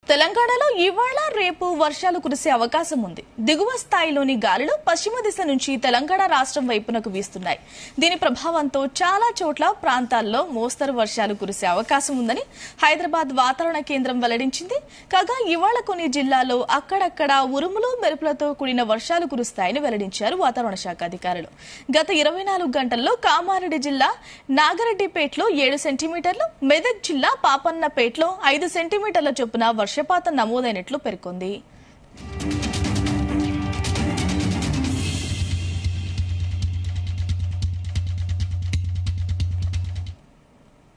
తెలంగాణలో ఇవాళ రేపు వర్షాలు కురిసే అవకాశం ఉంది దిగువ స్థాయిలోని గాలులు పశ్చిమ దిశ నుంచి తెలంగాణ రాష్ట్రం వైపునకు వీస్తున్నాయి దీని ప్రభావంతో చాలా చోట్ల ప్రాంతాల్లో మోస్తరు వర్షాలు కురిసే అవకాశం ఉందని హైదరాబాద్ వాతావరణ కేంద్రం వెల్లడించింది కాగా ఇవాళ కొన్ని జిల్లాల్లో అక్కడక్కడ ఉరుములు మెరుపులతో కూడిన వర్షాలు కురుస్తాయని వెల్లడించారు వాతావరణ శాఖ అధికారులు గత ఇరవై నాలుగు గంటల్లో కామారెడ్డి జిల్లా నాగరెడ్డిపేటలో ఏడు సెంటీమీటర్లు మెదక్ జిల్లా పాపన్నపేటలో ఐదు సెంటీమీటర్ల చొప్పున వర్షపాతం నమోదైనట్లు పేర్కొంది